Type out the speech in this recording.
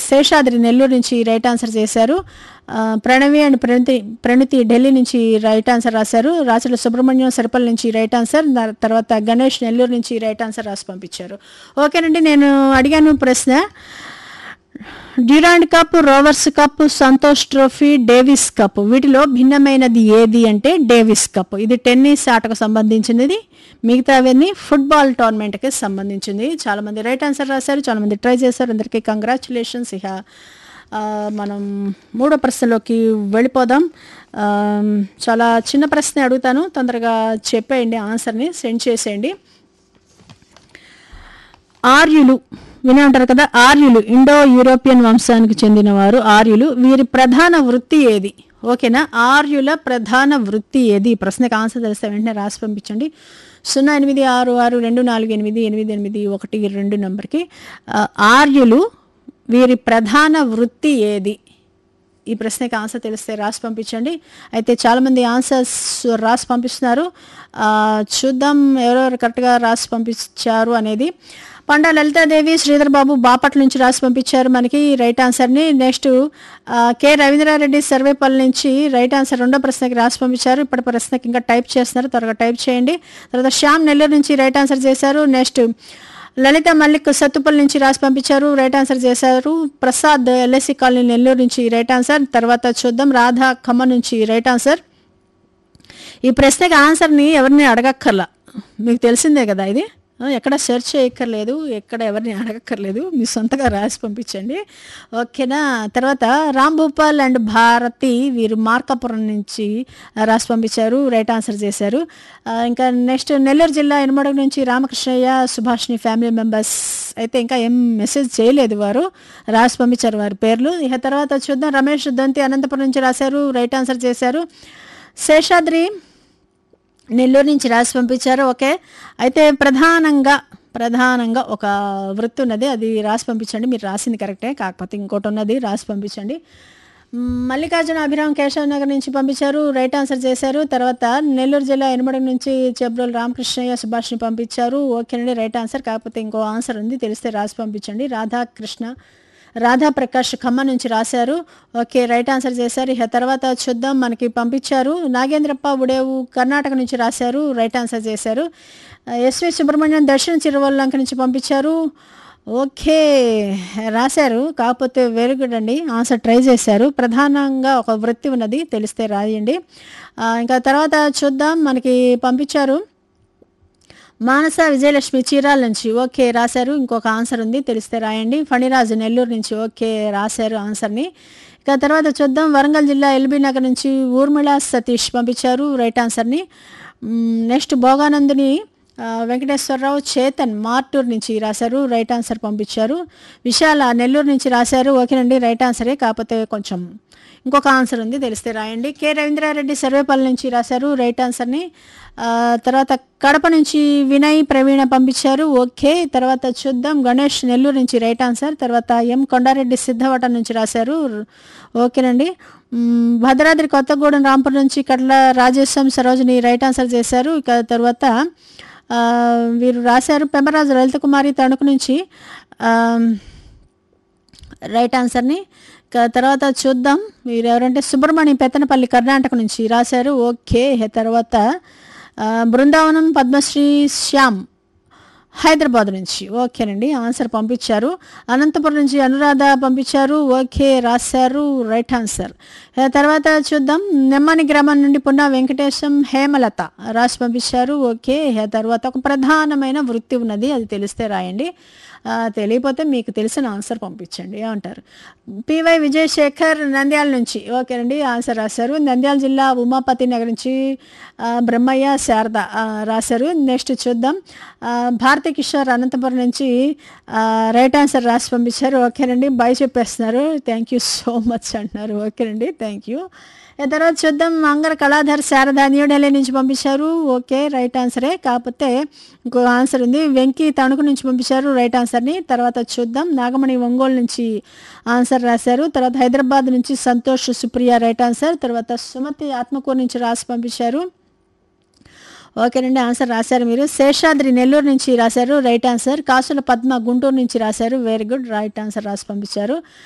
శేషాద్రి నెల్లూరు నుంచి right answer చేశారు ఆ, ప్రణవి అండ్ ప్రణతి ప్రణితి ఢిల్లీ నుంచి రైట్ ఆన్సర్ రాశారు రాసుల సుబ్రహ్మణ్యం సరిపల్లి నుంచి రైట్ ఆన్సర్ దా- తర్వాత గణేష్ నెల్లూరు నుంచి రైట్ ఆన్సర్ రాసి పంపించారు ఓకేనండి నేను అడిగాను ప్రశ్న Durand cup Rovers cup Santosh trophy Davis cup వీటిలో భిన్నమైనది ఏది అంటే డేవిస్ కప్ ఇది టెన్నిస్ ఆటకు సంబంధించినది మిగతావన్నీ ఫుట్బాల్ టోర్నమెంట్కి సంబంధించింది చాలామంది రైట్ ఆన్సర్ రాశారు చాలామంది ట్రై చేశారు అందరికీ కంగ్రాచులేషన్స్ ఇక ఆ, మనం మూడో ప్రశ్నలోకి వెళ్ళిపోదాం ఆ, చాలా చిన్న ప్రశ్న అడుగుతాను తొందరగా చెప్పేయండి ఆన్సర్ని సెండ్ చేసేయండి ఆర్యులు వినే ఉంటారు కదా ఆర్యులు ఇండో యూరోపియన్ వంశానికి చెందినవారు ఆర్యులు వీరి ప్రధాన వృత్తి ఏది ఓకేనా ఆర్యుల ప్రధాన వృత్తి ఏది ఈ ప్రశ్నకు ఆన్సర్ తెలిస్తే వెంటనే రాసి పంపించండి సున్నా ఎనిమిది ఆరు ఆరు రెండు నాలుగు ఎనిమిది ఎనిమిది ఎనిమిది ఒకటి రెండు నంబర్కి ఆ, ఆర్యులు వీరి ప్రధాన వృత్తి ఏది ఈ ప్రశ్నకి ఆన్సర్ తెలిస్తే రాసి పంపించండి అయితే చాలామంది ఆన్సర్స్ రాసి పంపిస్తున్నారు ఆ, చూద్దాం ఎవరెవరు కరెక్ట్గా రాసి పంపించారు అనేది పండా లలితాదేవి శ్రీధర్ బాబు బాపట్ల నుంచి రాసి పంపించారు మనకి రైట్ ఆన్సర్ని నెక్స్ట్ ఆ, కె రవీంద్రారెడ్డి సర్వేపల్లి నుంచి రైట్ ఆన్సర్ రెండో ప్రశ్నకి రాసి పంపించారు ఇప్పటి ప్రశ్నకి ఇంకా టైప్ చేస్తున్నారు త్వరగా టైప్ చేయండి తర్వాత శ్యామ్ నెల్లూరు నుంచి రైట్ ఆన్సర్ చేశారు నెక్స్ట్ లలిత మల్లిక్ సత్తుపల్లి నుంచి రాసి పంపించారు రైట్ ఆన్సర్ చేశారు ప్రసాద్ ఎల్ఎస్సి కాలనీ నెల్లూరు నుంచి రైట్ ఆన్సర్ తర్వాత చూద్దాం రాధా ఖమ్మం నుంచి రైట్ ఆన్సర్ ఈ ప్రశ్నకి ఆన్సర్ని ఎవరిని అడగక్కర్లా మీకు తెలిసిందే కదా ఇది ఆ, ఎక్కడ సెర్చ్ చేయక్కర్లేదు ఎక్కడ ఎవరిని అడగక్కర్లేదు మీ సొంతగా రాసి పంపించండి ఓకేనా తర్వాత రామ్ భూపాల్ అండ్ భారతి వీరు మార్కాపురం నుంచి రాసి పంపించారు రైట్ ఆన్సర్ చేశారు ఆ, ఇంకా నెక్స్ట్ నెల్లూరు జిల్లా ఎనమడుగు నుంచి రామకృష్ణయ్య సుభాష్ని ఫ్యామిలీ మెంబర్స్ అయితే ఇంకా ఏం మెసేజ్ చేయలేదు వారు రాసి పంపించారు వారి పేర్లు ఇక తర్వాత చూద్దాం రమేష్ దంతి అనంతపురం నుంచి రాశారు రైట్ ఆన్సర్ చేశారు శేషాద్రి నెల్లూరు నుంచి రాసి పంపించారు ఓకే అయితే ప్రధానంగా ప్రధానంగా ఒక వృత్తి ఉన్నది అది రాసి పంపించండి మీరు రాసింది కరెక్టే కాకపోతే ఇంకోటి ఉన్నది రాసి పంపించండి మ్, మల్లికార్జున అభిరామ్ కేశవ్ నగర్ నుంచి పంపించారు రైట్ ఆన్సర్ చేశారు తర్వాత నెల్లూరు జిల్లా ఎనమడం నుంచి చెబ్రోలు రామకృష్ణయ్య సుభాష్ని పంపించారు ఓకేనండి రైట్ ఆన్సర్ కాకపోతే ఇంకో ఆన్సర్ ఉంది తెలిస్తే రాసి పంపించండి రాధాకృష్ణ రాధా ప్రకాష్ ఖమ్మం నుంచి రాశారు ఓకే రైట్ ఆన్సర్ చేశారు ఇక తర్వాత చూద్దాం మనకి పంపించారు నాగేంద్రప్ప ఉడేవు కర్ణాటక నుంచి రాశారు రైట్ ఆన్సర్ చేశారు ఎస్వి సుబ్రహ్మణ్యం దర్శన చిరువల్లంక నుంచి పంపించారు ఓకే రాశారు కాకపోతే వెరీ గుడ్ అండి ఆన్సర్ ట్రై చేశారు ప్రధానంగా ఒక వృత్తి ఉన్నది తెలిస్తే రాయండి ఆ, ఇంకా తర్వాత చూద్దాం మనకి పంపించారు మానస విజయలక్ష్మి చీరాల నుంచి ఓకే రాశారు ఇంకొక ఆన్సర్ ఉంది తెలిస్తే రాయండి ఫణిరాజు నెల్లూరు నుంచి ఓకే రాశారు ఆన్సర్ని ఇక తర్వాత చూద్దాం వరంగల్ జిల్లా ఎల్బీ నగర్ నుంచి ఊర్మిళ సతీష్ పంపించారు రైట్ ఆన్సర్ని మ్, నెక్స్ట్ భోగానందుని ఆ, వెంకటేశ్వరరావు చేతన్ మార్టూర్ నుంచి రాశారు రైట్ ఆన్సర్ పంపించారు విశాల నెల్లూరు నుంచి రాశారు ఓకేనండి రైట్ ఆన్సరే కాకపోతే కొంచెం ఇంకొక ఆన్సర్ ఉంది తెలిస్తే రాయండి కె రవీంద్రారెడ్డి సర్వేపల్లి నుంచి రాశారు రైట్ ఆన్సర్ని ఆ, తర్వాత కడప నుంచి వినయ్ ప్రవీణ పంపించారు ఓకే తర్వాత చూద్దాం గణేష్ నెల్లూరు నుంచి రైట్ ఆన్సర్ తర్వాత ఎం కొండారెడ్డి సిద్ధవట నుంచి రాశారు ఓకేనండి మ్, భద్రాద్రి కొత్తగూడెం రాంపూర్ నుంచి కట్ల రాజేశం సరోజిని రైట్ ఆన్సర్ చేశారు ఇక తర్వాత ఆ, వీరు రాశారు పెమ్మరాజు లలిత కుమారి తణుకు నుంచి ఆ, రైట్ ఆన్సర్ని ఇక తర్వాత చూద్దాం మీరు ఎవరంటే సుబ్రహ్మణ్యం పెత్తనపల్లి కర్ణాటక నుంచి రాశారు ఓకే తర్వాత ఆ, బృందావనం పద్మశ్రీ శ్యామ్ హైదరాబాద్ నుంచి ఓకేనండి ఆన్సర్ పంపించారు అనంతపురం నుంచి అనురాధ పంపించారు ఓకే రాశారు రైట్ ఆన్సర్ ఆ తర్వాత చూద్దాం నెమ్మని గ్రామం నుండి పున్నా వెంకటేశం హేమలత రాసి పంపించారు ఓకే ఆ తర్వాత ఒక ప్రధానమైన వృత్తి ఉన్నది అది తెలిస్తే రాయండి ఆ, తెలియకపోతే మీకు తెలిసిన ఆన్సర్ పంపించండి ఏమంటారు పివై విజయశేఖర్ నంద్యాల నుంచి ఓకేనండి ఆన్సర్ రాశారు నంద్యాల జిల్లా ఉమాపతి నగర్ నుంచి ఆ, బ్రహ్మయ్య శారద ఆ, రాశారు నెక్స్ట్ చూద్దాం ఆ, భారతి కిషోర్ అనంతపురం నుంచి ఆ, రైట్ ఆన్సర్ రాసి పంపించారు ఓకేనండి బాయ్ చెప్పేస్తున్నారు థ్యాంక్ యూ సో మచ్ అంటున్నారు ఓకేనండి థ్యాంక్ యూ ఆ తర్వాత చూద్దాం అంగర కళాధర్ శారద న్యూఢిల్లీ నుంచి పంపించారు ఓకే రైట్ ఆన్సరే కాకపోతే ఇంకో ఆన్సర్ ఉంది వెంకీ తణుకు నుంచి పంపించారు రైట్ ఆన్సర్ని తర్వాత చూద్దాం నాగమణి ఒంగోలు నుంచి ఆన్సర్ రాశారు తర్వాత హైదరాబాద్ నుంచి సంతోష్ సుప్రియ రైట్ ఆన్సర్ తర్వాత సుమతి ఆత్మకూరు నుంచి రాసి పంపించారు ఓకేనండి ఆన్సర్ రాశారు మీరు శేషాద్రి నెల్లూరు నుంచి రాశారు రైట్ ఆన్సర్ కాసుల పద్మ గుంటూరు నుంచి రాశారు వెరీ గుడ్ రైట్ ఆన్సర్ రాసి పంపించారు